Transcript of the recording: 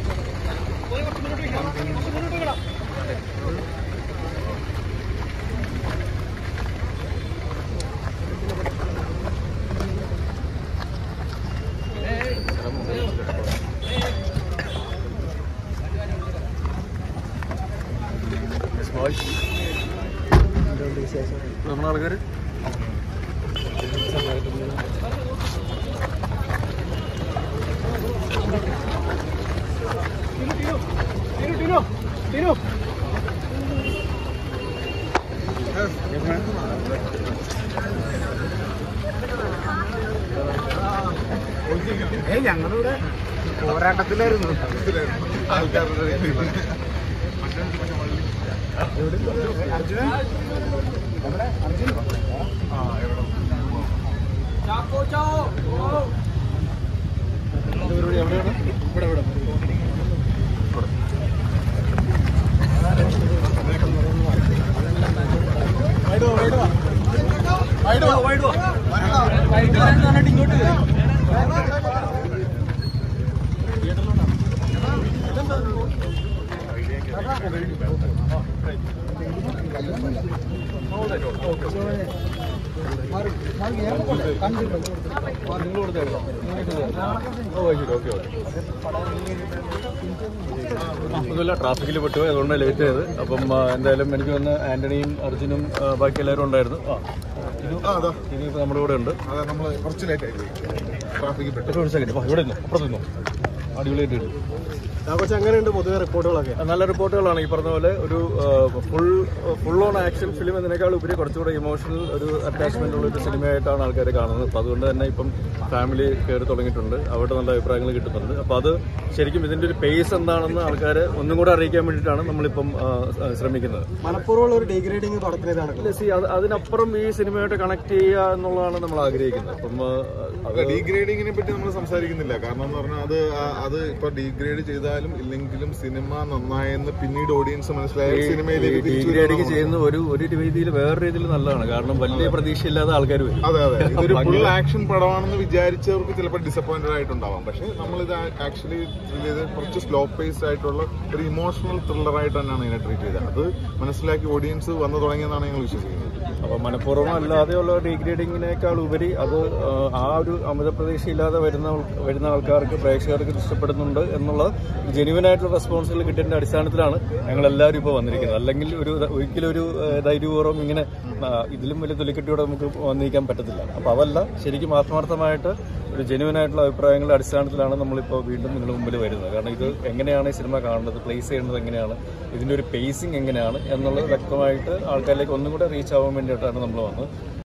നമ്മുടെ ആൾക്കാർ ഏ ഞങ്ങളിവിടെ പോരാട്ടത്തിലായിരുന്നു അർജുന എവിടെ അർജുൻ പരിപാടി എവിടെയാണ് ഇവിടെ ഇവിടെ നിങ്ങൾ കൊടുത്തായിരുന്നോ ഓ ശരി ഓക്കെ ഓക്കെ ഒന്നുമില്ല ട്രാഫിക്കിൽ പെട്ടു അതുകൊണ്ട് ലേറ്റ് ചെയ്ത് അപ്പം ആ, എന്തായാലും എനിക്ക് വന്ന് ആന്റണിയും അർജുനും ആ, ബാക്കി എല്ലാവരും ഉണ്ടായിരുന്നു ആ ഇത് ആ അതാ ഇതിപ്പോൾ നമ്മുടെ കൂടെ ഉണ്ട് അതാ നമ്മൾ കുറച്ച് ലേറ്റ് ആയി ട്രാഫിക്കിൽ പെട്ടു ഒരു സെക്കൻഡ് വാ ഇവിടെ നിന്നു അപ്പുറത്ത് നിന്നു അടിപൊളിയായിട്ട് ഇട്ടു കുറച്ച് എങ്ങനെയുണ്ട് പൊതുവെ റിപ്പോർട്ടുകളൊക്കെ നല്ല റിപ്പോർട്ടുകളാണ് ഈ പറഞ്ഞ പോലെ ഒരു full full on action film എന്നതിനേക്കാൾ ഉപരി കുറച്ചുകൂടെ ഇമോഷണൽ ഒരു അറ്റാച്ച്മെന്റ് ഉള്ള ഒരു സിനിമയായിട്ടാണ് ആൾക്കാർ കാണുന്നത് അപ്പോൾ അതുകൊണ്ട് തന്നെ ഇപ്പം ഫാമിലി കയറി തുടങ്ങിയിട്ടുണ്ട് അവരുടെ നല്ല അഭിപ്രായങ്ങൾ കിട്ടുന്നുണ്ട് അപ്പോൾ അത് ശരിക്കും ഇതിന്റെ ഒരു പേസ് എന്താണെന്ന് ആൾക്കാരെ ഒന്നും കൂടെ അറിയിക്കാൻ വേണ്ടിയിട്ടാണ് നമ്മളിപ്പം ആ, ശ്രമിക്കുന്നത് മനഃപൂർവ്വമുള്ള ഒരു ഡിഗ്രേഡിങ് പടത്തിന് ഇതാണ് ഇല്ല, see, അത് അതിനപ്പുറം ഈ സിനിമയായിട്ട് കണക്ട് ചെയ്യുക എന്നുള്ളതാണ് നമ്മൾ ആഗ്രഹിക്കുന്നത് അപ്പം ആ, അത് ഡീഗ്രേഡിങ്ങിനെ പറ്റി നമ്മൾ സംസാരിക്കുന്നില്ല കാരണം എന്ന് പറഞ്ഞാൽ അത് ആ- അത് ഇപ്പൊ ഡീഗ്രേഡ് ചെയ്താലും ഇല്ലെങ്കിലും സിനിമ നന്നായെന്ന് പിന്നീട് ഓഡിയൻസ് മനസ്സിലായ സിനിമയിലേക്ക് തിരിച്ചു ഡിഗ്രേഡിങ് ചെയ്യുന്ന ഒരു ഒരു രീതിയിൽ വേറെ രീതിയിൽ നല്ലതാണ് കാരണം വലിയ പ്രതീക്ഷയില്ലാതെ ആൾക്കാർ വരും അതെ അതെ ഇതൊരു ഫുൾ ആക്ഷൻ പടമാണെന്ന് വിചാരിച്ചവർക്ക് ചിലപ്പോൾ ഡിസപ്പോയിന്റഡ് ആയിട്ടുണ്ടാവാം പക്ഷെ നമ്മളിത് ആക്ച്വലി ഇത് കുറച്ച് സ്ലോ പേസ്ഡ് ആയിട്ടുള്ള ഒരു ഇമോഷണൽ ത്രില്ലർ ആയിട്ട് തന്നെയാണ് ഇതിനെ ട്രീറ്റ് ചെയ്തത് അത് മനസ്സിലാക്കി ഓഡിയൻസ് വന്നു തുടങ്ങിയെന്നാണ് ഞങ്ങൾ വിശ്വസിക്കുന്നത് അപ്പൊ മനഃപൂർവ്വം അല്ലാതെയുള്ള ഡീഗ്രേഡിങ്ങിനേക്കാൾ ഉപരി അത് ആ, ആ ഒരു അമിത പ്രതീക്ഷയില്ലാതെ വരുന്ന ആൾ- വരുന്ന ആൾക്കാർക്ക് പ്രേക്ഷകർക്ക് ഇത് ഇഷ്ടപ്പെടുന്നുണ്ട് എന്നുള്ള ജെനുവൻ ആയിട്ടുള്ള റെസ്പോൺസുകൾ കിട്ടിയതിന്റെ അടിസ്ഥാനത്തിലാണ് ഞങ്ങൾ എല്ലാവരും ഇപ്പോൾ വന്നിരിക്കുന്നത് അല്ലെങ്കിൽ ഒരു ഒരിക്കലും ഒരു ആ, ധൈര്യപൂർവ്വം ഇങ്ങനെ ആ, ഇതിലും വലിയ തൊലിക്കെട്ടിയോടെ നമുക്ക് വന്നിരിക്കാൻ പറ്റത്തില്ല അപ്പൊ അതല്ല ശരിക്കും ആത്മാർത്ഥമായിട്ട് ഒരു ജെനുവൻ ആയിട്ടുള്ള അഭിപ്രായങ്ങളുടെ അടിസ്ഥാനത്തിലാണ് നമ്മളിപ്പോൾ വീണ്ടും നിങ്ങളുടെ മുമ്പിൽ വരുന്നത് കാരണം ഇത് എങ്ങനെയാണ് ഈ സിനിമ കാണേണ്ടത് പ്ലേസ് ചെയ്യേണ്ടത് എങ്ങനെയാണ് ഇതിന്റെ ഒരു പേസിംഗ് എങ്ങനെയാണ് എന്നുള്ളത് വ്യക്തമായിട്ട് ആൾക്കാരിലേക്ക് ഒന്നും കൂടെ റീച്ച് ആവാൻ വേണ്ടിയിട്ടാണ് നമ്മൾ വന്നത്